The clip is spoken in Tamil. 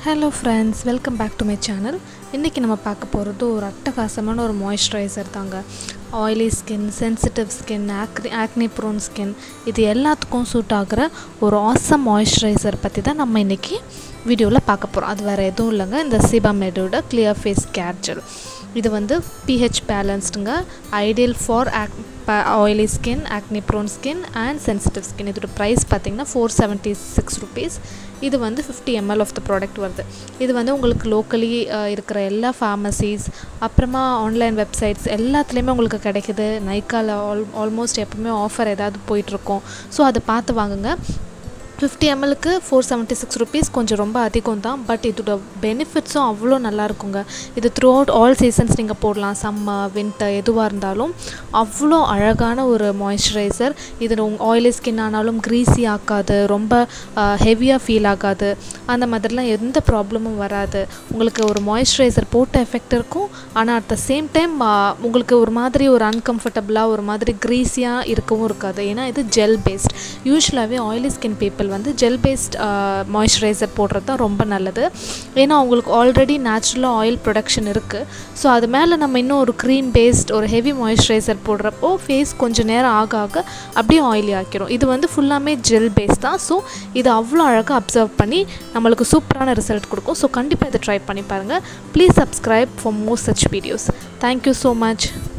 hello friends welcome back to my channel இன்றைக்கி நம்ம பார்க்க போகிறது ஒரு அட்டகாசமான ஒரு மாய்ஸ்சரைசர் தாங்க oily skin sensitive skin acne acne prone skin இது எல்லாத்துக்கும் சூட் ஆகிற ஒரு ஆசம் மாய்ஸ்சரைசர் பற்றி தான் நம்ம இன்றைக்கி வீடியோவில் பார்க்க போகிறோம் அது வேறு எதுவும் இல்லைங்க இந்த சிபாமெடோட கிளியர் ஃபேஸ் கேர் ஜெல் இது வந்து பிஹெச் பேலன்ஸ்டுங்க ஐடியல் ஃபார் ஆக் oily skin acne prone skin and sensitive skin இதோட ப்ரைஸ் பார்த்தீங்கன்னா ஃபோர் செவன்ட்டி சிக்ஸ் ருபீஸ் இது வந்து fifty ml of the product வருது இது வந்து உங்களுக்கு லோக்கலி இருக்கிற எல்லா ஃபார்மசிஸ் அப்புறமா ஆன்லைன் வெப்சைட்ஸ் எல்லாத்துலேயுமே உங்களுக்கு கிடைக்குது நைக்காவில் ஆல் ஆல்மோஸ்ட் எப்பவுமே ஆஃபர் ஏதாவது போயிட்டுருக்கோம் ஸோ அதை பார்த்து வாங்குங்க ஃபிஃப்டி எம்எல்க்கு ஃபோர் செவன்ட்டி சிக்ஸ் ருபீஸ் கொஞ்சம் ரொம்ப அதிகம் தான் பட் இதோட பெனிஃபிட்ஸும் அவ்வளோ நல்லா இருக்குங்க இது த்ரூ அவுட் ஆல் சீசன்ஸ் நீங்கள் போடலாம் சம்மர் வின்டர் எதுவாக இருந்தாலும் அவ்வளோ அழகான ஒரு மாய்ஸ்சரைசர் இது உங் ஆயிலி ஸ்கின் ஆனாலும் க்ரீஸி ஆக்காது ரொம்ப ஹெவியாக ஃபீல் ஆகாது அந்த மாதிரிலாம் எந்த ப்ராப்ளமும் வராது உங்களுக்கு ஒரு மாய்ஸ்சரைசர் போட்ட எஃபெக்ட் இருக்கும் ஆனால் அட் த சேம் டைம் உங்களுக்கு ஒரு மாதிரி ஒரு அன்கம்ஃபர்டபுளாக ஒரு மாதிரி க்ரீஸியாக இருக்கவும் இருக்காது ஏன்னா இது ஜெல் பேஸ்ட் யூஸ்வலாகவே ஆயிலி ஸ்கின் பீப்புள் வந்து ஜெல் பேஸ்ட் மாய்ஸ்சரைசர் போடுறது தான் ரொம்ப நல்லது ஏன்னா அவங்களுக்கு ஆல்ரெடி நேச்சுரலாக ஆயில் ப்ரொடக்ஷன் இருக்குது ஸோ அது மேலே நம்ம இன்னும் ஒரு க்ரீம் பேஸ்ட் ஒரு ஹெவி மாய்ஸ்சரைசர் போடுறப்போ ஃபேஸ் கொஞ்சம் நேரம் ஆக ஆக அப்படியே ஆயிலி ஆக்கிரும் இது வந்து ஃபுல்லாமே ஜெல் பேஸ் தான் ஸோ இது அவ்வளோ அழகாக அப்சர்வ் பண்ணி நம்மளுக்கு சூப்பரான ரிசல்ட் கொடுக்கும் ஸோ கண்டிப்பாக இதை ட்ரை பண்ணி பாருங்கள் please subscribe for more such videos thank you so much